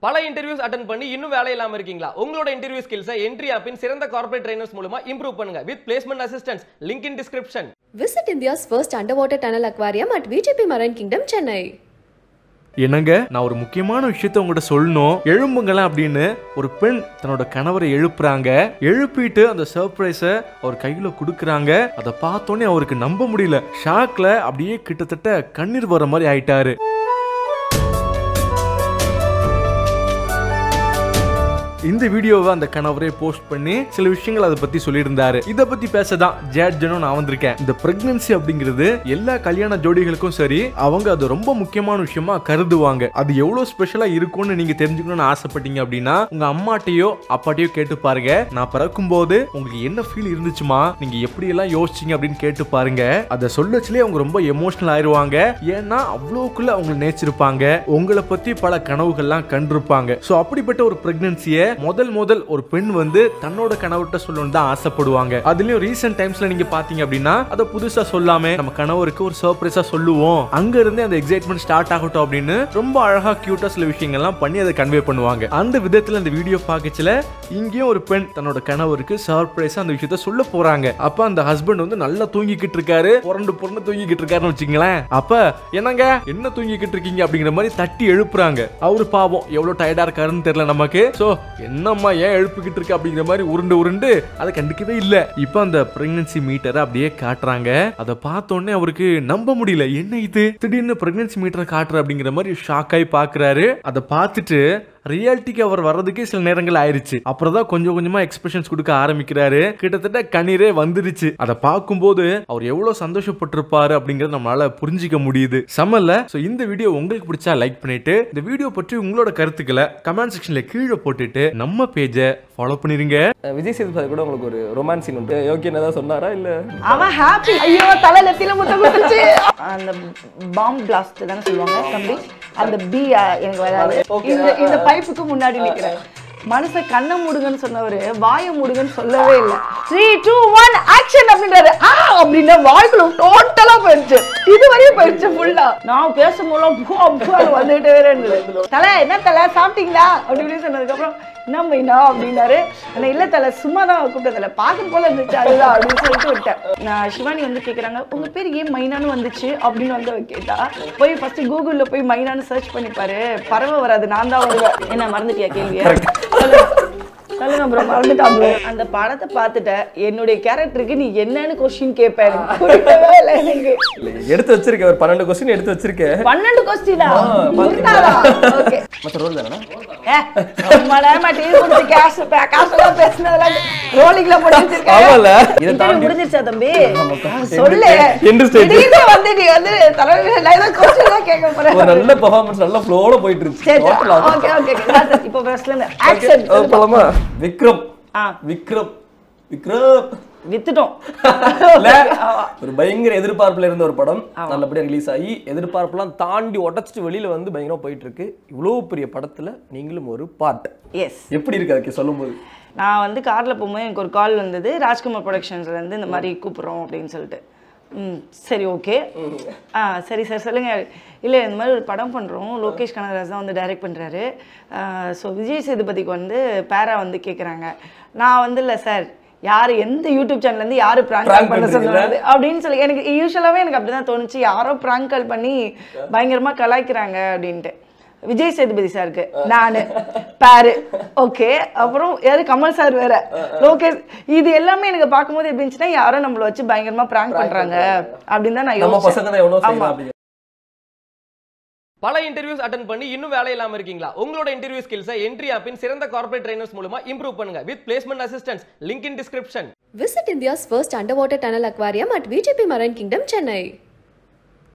பல interviews attend பண்ணி இன்னும் வேலை இல்லாம இருக்கீங்களா உங்களோட இன்டர்வியூ ஸ்கில்ஸை என்ட்ரி ஆப்பின் சிறந்த கார்ப்பரேட் ட்ரைனர்ஸ் மூலமா இம்ப்ரூவ் பண்ணுங்க with placement assistance link in description Visit India's first underwater tunnel aquarium at VGP Marine Kingdom, Chennai. என்னங்க நான் ஒரு முக்கியமான விஷயத்த உங்கள்கிட்ட சொல்லணும் எழும்புங்களேன் அப்படின்னு ஒரு பெண் தன்னோட கணவரை எழுப்புறாங்க எழுப்பிட்டு அந்த சர்ப்ரைஸை அவர் கையில கொடுக்குறாங்க அதை பார்த்தோன்னே அவருக்கு நம்ப முடியல ஷாக்ல அப்படியே கிட்டத்தட்ட கண்ணீர் வர மாதிரி ஆயிட்டாரு இந்த வீடியோவை அந்த கணவரே போஸ்ட் பண்ணி சில விஷயங்கள் அதை பத்தி சொல்லியிருந்தாரு இதை பத்தி பேசதான் ஜேட் ஜனும் நான் வந்திருக்கேன் இந்த பிரெக்னன்சி அப்படிங்கிறது எல்லா கல்யாண ஜோடிகளுக்கும் சரி அவங்க அது ரொம்ப முக்கியமான விஷயமா கருதுவாங்க அது எவ்வளவு ஸ்பெஷலா இருக்கும்னு நீங்க தெரிஞ்சுக்கணும்னு ஆசைப்பட்டீங்க அப்படின்னா உங்க அம்மாட்டையோ அப்பாட்டையோ கேட்டு பாருங்க நான் பிறக்கும் போது உங்களுக்கு என்ன ஃபீல் இருந்துச்சுமா நீங்க எப்படி எல்லாம் யோசிச்சீங்க அப்படின்னு கேட்டு பாருங்க அதை சொல்லச்சுலேயே அவங்க ரொம்ப எமோஷனல் ஆயிருவாங்க ஏன்னா அவ்வளோக்குள்ள அவங்க நேச்சிருப்பாங்க உங்களை பத்தி பல கனவுகள்லாம் கண்டிருப்பாங்க ஸோ அப்படிப்பட்ட ஒரு பிரெக்னன்சியை முதல் முதல் ஒரு பெண் வந்து தன்னோட கணவர்கிட்ட சொல்லணும்னு தான் ஆசைப்படுவாங்க அதுலயும் ரீசெண்ட் டைம்ஸ்ல நீங்க பாத்தீங்க அப்படின்னா அதை புதுசா சொல்லாம நம்ம கணவருக்கு ஒரு சர்ப்ரைஸா சொல்லுவோம் அங்க இருந்து அந்த எக்ஸைட்மெண்ட் ஸ்டார்ட் ஆகட்டும் அப்படின்னு ரொம்ப அழகா கியூட்டா சில விஷயங்கள்லாம் பண்ணி அதை கன்வே பண்ணுவாங்க அந்த விதத்துல இந்த வீடியோ பாக்கச்சுல இங்கேயும் ஒரு பெண் தன்னோட கணவருக்கு சர்ப்ரைஸா அந்த விஷயத்த சொல்ல போறாங்க அப்ப அந்த ஹஸ்பண்ட் வந்து நல்லா தூங்கிக்கிட்டு இருக்காரு புரண்டு புரண்டு தூங்கிக்கிட்டு இருக்காருன்னு வச்சுங்களேன் அப்ப என்னங்க என்ன தூங்கிக்கிட்டு இருக்கீங்க அப்படிங்கிற மாதிரி தட்டி எழுப்புறாங்க அவரு பாவம் எவ்வளவு டயர்டா இருக்காருன்னு தெரியல நமக்கு சோ என்னம்மா ஏன் எழுப்பிக்கிட்டு இருக்க அப்படிங்கிற மாதிரி உருண்டு உருண்டு அதை கண்டுக்கவே இல்ல இப்போ அந்த பிரெக்னன்சி மீட்டரை அப்படியே காட்டுறாங்க அதை பார்த்த உடனே அவருக்கு நம்ப முடியல என்ன இது திடீர்னு பிரெக்னன்சி மீட்டரை காட்டுற அப்படிங்கிற மாதிரி ஷாக் ஆகி பாக்குறாரு அதை பார்த்துட்டு ரியாலிட்டிக்கு அவர் வர்றதுக்கே சில நேரங்கள் ஆயிருச்சு அப்புறம் தான் கொஞ்சம் கொஞ்சமா எக்ஸ்பிரஷன்ஸ் கொடுக்க ஆரம்பிக்கிறாரு கிட்டத்தட்ட கண்ணீரே வந்துருச்சு அதை பார்க்கும்போது அவர் எவ்வளவு சந்தோஷப்பட்டிருப்பாரு அப்படிங்கறத நம்மளால புரிஞ்சிக்க முடியுது சமல்ல சோ இந்த வீடியோ உங்களுக்கு பிடிச்சா லைக் பண்ணிட்டு இந்த வீடியோ பற்றி உங்களோட கருத்துக்களை கமெண்ட் செக்ஷன்ல கீழே போட்டுட்டு நம்ம பேஜை ஃபாலோ பண்ணிருங்க விஜய் சேதுபதி கூட உங்களுக்கு ஒரு ரொமான்ஸ் சீன் உண்டு யோகியன் ஏதாவது சொன்னாரா இல்ல அவன் ஹாப்பி ஐயோ தலை நெத்தில முட்டை கொடுத்துச்சு அந்த பாம் பிளாஸ்ட் தானே சொல்லுவாங்க தம்பி அந்த பி எனக்கு வராது இந்த இந்த பைப்புக்கு முன்னாடி நிக்கிறேன் மனுஷன் கண்ணை மூடுங்கன்னு சொன்னவரு வாயை மூடுங்கன்னு சொல்லவே இல்லை த்ரீ டூ ஒன் ஆக்ஷன் அப்படின்றாரு ஆ அப்படின்னா வாய்க்குள்ள டோட்டலா போயிடுச்சு இது வரையும் போயிடுச்சு ஃபுல்லா நான் பேசும்போது வந்துகிட்டே இருந்தது தலை என்ன தலை சாப்பிட்டீங்களா அப்படி இப்படின்னு சொன்னதுக்கப்புறம் என்ன மைனா அப்படின்னாரு ஆனா இல்ல தலை சும்மா தான் கூப்பிட்டதில்ல பார்க்கும் போல இருந்துச்சு அதுதான் அப்படின்னு சொல்லிட்டு விட்டேன் நான் சிவானி வந்து கேக்குறாங்க உங்க பேர் ஏன் மைனான்னு வந்துச்சு அப்படின்னு வந்து அவ கேட்டா போய் ஃபர்ஸ்ட் கூகுள்ல போய் மைனான்னு சர்ச் பண்ணிப்பாரு பறவை வராது நான் தான் வருவேன் என்ன மறந்துட்டியா கேள்வியை சொல்லுங்க. சொல்லுங்க ப்ரோ மறந்துட்டான் ப்ரோ அந்த படத்தை பார்த்துட்ட என்னுடைய கேரக்டருக்கு நீ என்னன்னு கொஸ்டின் கேட்ப எனக்கு புரியவே இல்லை எனக்கு இல்ல எடுத்து வச்சிருக்கேன் ஒரு பன்னெண்டு கொஸ்டின் எடுத்து வச்சிருக்கேன் பன்னெண்டு கொஸ்டினா பாத்தீங்களா? ஓகே மற்ற ரோல் தானே ஏ, ரொம்ப நேரமா TV கொடுத்து cash பே- காசெல்லாம் பேசுனதெல்லாம் rolling ல போட்டு வச்சிருக்காங்க. ஆமால, இதை Interview தாண்டி- முடிஞ்சிருச்சா தம்பி? ஆமாக்கா. சொல்லு. End stage. திடீர்னு வந்து நீ வந்து தலைவலி, நான் ஏதோ question தான் கேட்க போறேன். ஒரு நல்ல பெர்ஃபார்மன்ஸ் நல்ல ஃப்ளோல போயிட்டு இருந்துச்சு சரி, சரி. Total ஆ. Okay, okay, okay. நான் இப்போ first ல இருந்து. Action. அது போலாமா விக்ரம் ஆ. விக்ரம் விக்ரம் வித்துட்டோம். இல்ல, ஆமா. ஒரு பயங்கர எதிர்பார்ப்புல இருந்த ஒரு படம் நல்லபடியா ரிலீஸ் ஆகி எதிர்பார்ப்புலாம் தாண்டி உடச்சிட்டு வெளியில வந்து பயங்கரமா போயிட்டு இருக்கு இவ்வளவு பெரிய படத்துல நீங்களும் ஒரு பார்ட் Yes. எப்படி இருக்கு அதுக்கு சொல்லும்போது நான் வந்து காரில் போகும்போது எனக்கு ஒரு கால் வந்தது ராஜ்குமார் ப்ரொடக்ஷன்ஸ்லேருந்து இந்த மாதிரி கூப்பிட்றோம் அப்படின்னு சொல்லிட்டு ம் சரி ஓகே ஆ சரி சார் சொல்லுங்கள் இல்லை இந்த மாதிரி ஒரு படம் பண்ணுறோம் லோகேஷ் கனகராஜ் தான் வந்து டைரக்ட் பண்ணுறாரு ஸோ விஜய் சேதுபதிக்கு வந்து பேரா வந்து கேட்குறாங்க நான் வந்து இல்லை சார் யார் எந்த யூடியூப் சேனல்லேருந்து யார் ப்ராங்க் Prank பண்ண பண்றீங்களா? சொன்னது அப்படின்னு சொல்லி எனக்கு யூஸ்வலாகவே எனக்கு அப்படி தான் தோணுச்சு யாரோ ப்ராங்க் கால் பண்ணி பயங்கரமாக கலாய்க்கிறாங்க அப்படின்ட்டு விஜய் சேதுபதி சாருக்கு நானு பாரு ஓகே அப்புறம் யாரு கமல் சார் வேற லோகேஷ் இது எல்லாமே எனக்கு பார்க்கும்போது எப்படி இருந்துச்சுன்னா யாரோ நம்மள வச்சு பயங்கரமா பிராங்க் பண்றாங்க அப்படின்னு தான் நான் நம்ம பசங்க தான் எவ்வளவு யோசிச்சேன் செய்யலாம் ஆமா அப்படிங்க பல இன்டர்வியூஸ் அட்டன் பண்ணி இன்னும் வேலை இல்லாம இருக்கீங்களா உங்களோட இன்டர்வியூ ஸ்கில்ஸை என்ட்ரி ஆப்பின் சிறந்த கார்ப்பரேட் ட்ரைனர்ஸ் மூலமா இம்ப்ரூவ் பண்ணுங்க with placement assistance link in description Visit India's first underwater tunnel aquarium at VGP Marine Kingdom, Chennai.